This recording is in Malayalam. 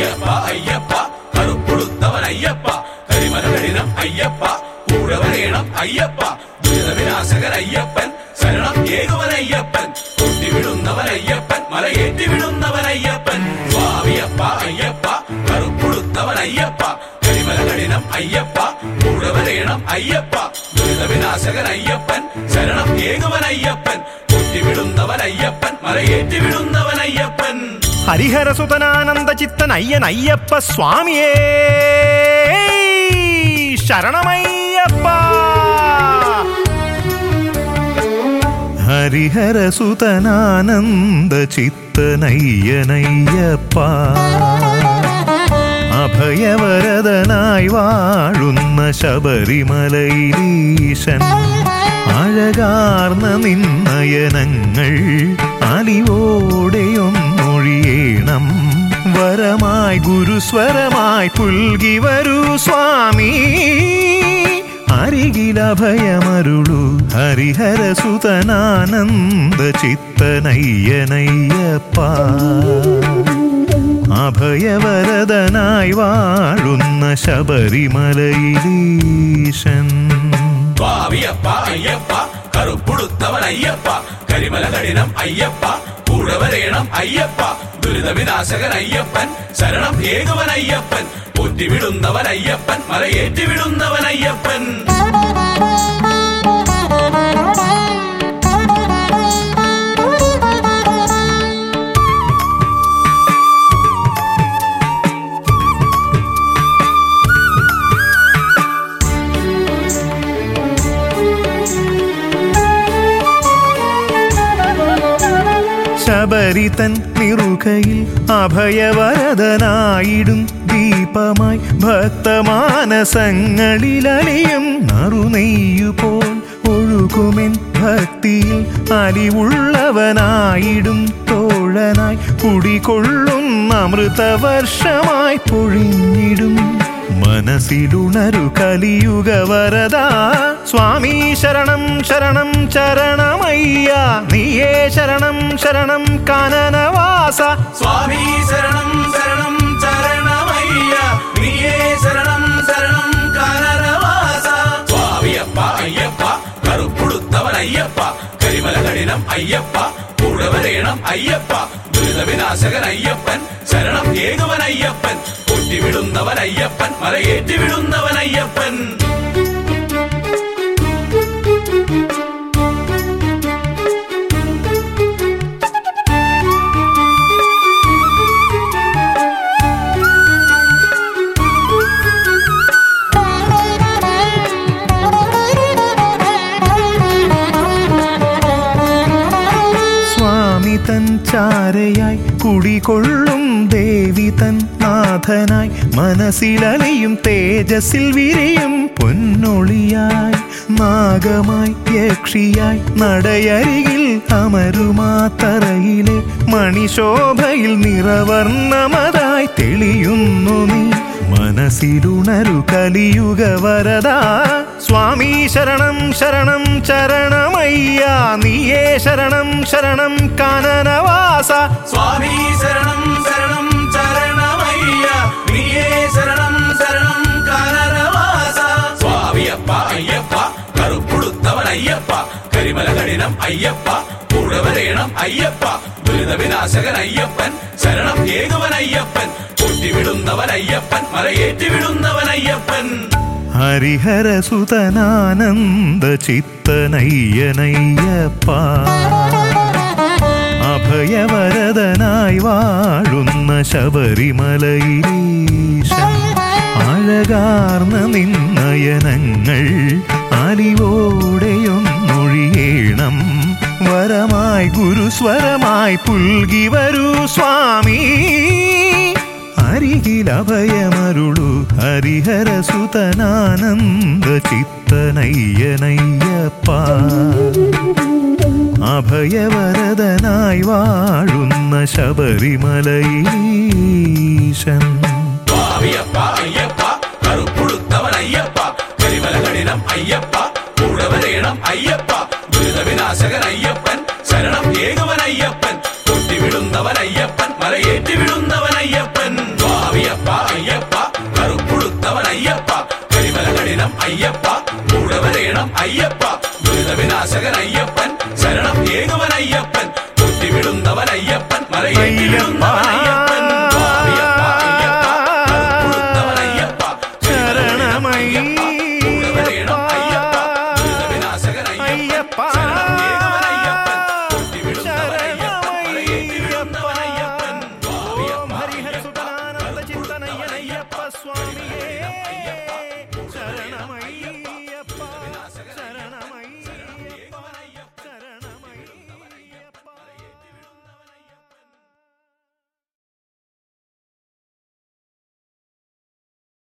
സ്വാമിയപ്പ അയ്യപ്പ കറുപ്പുടുത്തവൻ അയ്യപ്പ കരിമല കഠിനം അയ്യപ്പ കൂടെ വരേണം അയ്യപ്പ ദുരിതവിനാശകൻ അയ്യപ്പൻ ശരണം ഏകുവൻ അയ്യപ്പൻ കൊട്ടിവിടുന്നവൻ അയ്യപ്പൻ മലയേറ്റി വിടുന്നവൻ അയ്യപ്പൻ സ്വാമിയപ്പ അയ്യപ്പ കറുപ്പുടുത്തവൻ അയ്യപ്പ കരിമല കഠിനം അയ്യപ്പ കൂടെ വരേണം അയ്യപ്പ ദുരിതവിനാശകൻ അയ്യപ്പൻ ശരണം ഏകുവൻ അയ്യപ്പൻ കൊട്ടിവിടുന്നവൻ അയ്യപ്പൻ മലയേറ്റി വിടുന്നവൻ അയ്യപ്പൻ ഹരിഹരസുതനാനന്ദ ചിത്തൻ അയ്യൻ അയ്യപ്പ സ്വാമിയേ ശരണമയ്യപ്പ ഹരിഹരസുതനാനന്ദ ചിത്തനയ്യനയ്യപ്പ അഭയവരദനായി വാഴുന്ന ശബരിമലയിലീശൻ അഴകാർന്ന നിന്നയനങ്ങൾ അലിവോടെയൊന്നൊഴിയേണം വരമായി ഗുരുസ്വരമായി പുൽകി വരൂ സ്വാമി അരികിലഭയമരുളു ഹരിഹരസുതനാനന്ദ ചിത്തനയ്യനയ്യപ്പ അഭയവരദനായി വാഴുന്ന ശബരിമലയിലീശൻ സ്വാമിയപ്പ അയ്യപ്പ കറുപ്പുടുത്തവൻ അയ്യപ്പ കരിമല കഠിനം അയ്യപ്പ കൂടെ വരേണം അയ്യപ്പ ദുരിതവിനാശകൻ അയ്യപ്പൻ ശരണം ഏകുവൻ അയ്യപ്പൻ ഒറ്റിവിടുന്നവൻ അയ്യപ്പൻ മലയേറ്റി വിടുന്നവൻ അയ്യപ്പൻ ശബരിതൻ നിറുകയിൽ അഭയവരദനായിടും ദീപമായി ഭക്തമാനസങ്ങളിലലിയും നറുനെയ്യുപോൽ ഒഴുകുമെൻ ഭക്തിയിൽ അലിവുള്ളവനായിടും തോഴനായി കുടികൊള്ളുന്ന അമൃതവർഷമായി പൊഴിഞ്ഞിടും മനസ്സിലുണരു കലിയുഗ വരദ സ്വാമി ശരണം ശരണം ശരണമയ്യ നീയേ ശരണം ശരണം കാനനവാസ സ്വാമി ശരണം ശരണം ശരണമയ്യ നീയേ ശരണം ശരണം കാനനവാസ സ്വാമിയപ്പ അയ്യപ്പ കറുപ്പുടുത്തവൻ അയ്യപ്പ കരിമല കഠിനം അയ്യപ്പ കൂടെ വരേണം അയ്യപ്പ ദുരിതവിനാശകൻ അയ്യപ്പൻ ശരണം ഏകുവൻ അയ്യപ്പൻ കൊട്ടിവിടുന്നവൻ അയ്യപ്പൻ മലയേറ്റി വിടുന്നവൻ അയ്യപ്പൻ സ്വാമി തൻ ചാരയായി കുടികൊള്ളും ദേവി തൻ നാഥനായി മനസ്സിലലിയും തേജസ്സിൽ വിരിയും പൊന്നൊളിയായി നാഗമായി യക്ഷിയായി നടയരികിൽ അമരുമാത്തറയിലെ മണിശോഭയിൽ നിറവർണ്ണമതായി തെളിയുന്നു നീ മനസ്സിലുണരു കലിയുഗ വരദ സ്വാമി ശരണം ശരണം ശരണമയ്യ നീയേ ശരണം ശരണം കാനനവാസ സ്വാമി ശരണം ശരണം ശരണമയ്യ നീയേ ശരണം ശരണം കാനനവാസ സ്വാമിയപ്പ അയ്യപ്പ കറുപ്പുടുത്തവൻ അയ്യപ്പ കരിമല കഠിനം അയ്യപ്പ കൂടെ വരേണം അയ്യപ്പ ദുരിതവിനാശകൻ അയ്യപ്പൻ ശരണം ഏകുവൻ അയ്യപ്പൻ കൊട്ടിവിടുന്നവൻ അയ്യപ്പൻ മലയേറ്റി വിടുന്നവൻ അയ്യപ്പൻ ഹരിഹരസുതനാനന്ദ ചിത്തനയ്യനയ്യപ്പ അഭയവരദനായി വാഴുന്ന ശബരിമലയിലീശൻ അഴകാർന്ന നിന്നയനങ്ങൾ അലിവോടെയൊന്നൊഴിയേണം വരമായി ഗുരുസ്വരമായി പുൽകി വരൂ സ്വാമി അരികിലഭയമരുളു ഹരിഹരസുതനാനന്ദ ചിത്തനയ്യനയ്യപ്പ അഭയവരദനായി വാഴുന്ന ശബരിമലയിലീശൻ സ്വാമിയപ്പ അയ്യപ്പ കറുപ്പുടുത്തവൻ അയ്യപ്പ കരിമല കഠിനം അയ്യപ്പ കൂടെ വരേണം അയ്യപ്പ ദുരിതവിനാശകൻ അയ്യപ്പൻ ശരണം ഏകുവൻ അയ്യപ്പൻ കൊട്ടിവിടുന്നവൻ അയ്യപ്പൻ മലയേറ്റി വിടുന്നവൻ അയ്യപ്പൻ സ്വാമിയ അയ്യപ്പ ദുരിതവിനാശകൻ അയ്യപ്പൻ ശരണം ഏകുവൻ അയ്യപ്പൻ കൊത്തിവിടുന്നവൻ അയ്യപ്പൻ മലയേറ്റി വിടുന്നവൻ അയ്യപ്പൻ സ്വാമിയപ്പ അയ്യപ്പ കറുപ്പുടുത്തവൻ അയ്യപ്പ കരിമലയിടം അയ്യപ്പ കൂടെ വരേണം അയ്യപ്പ ദുരിതവിനാശകൻ അയ്യപ്പൻ അയ്യപ്പ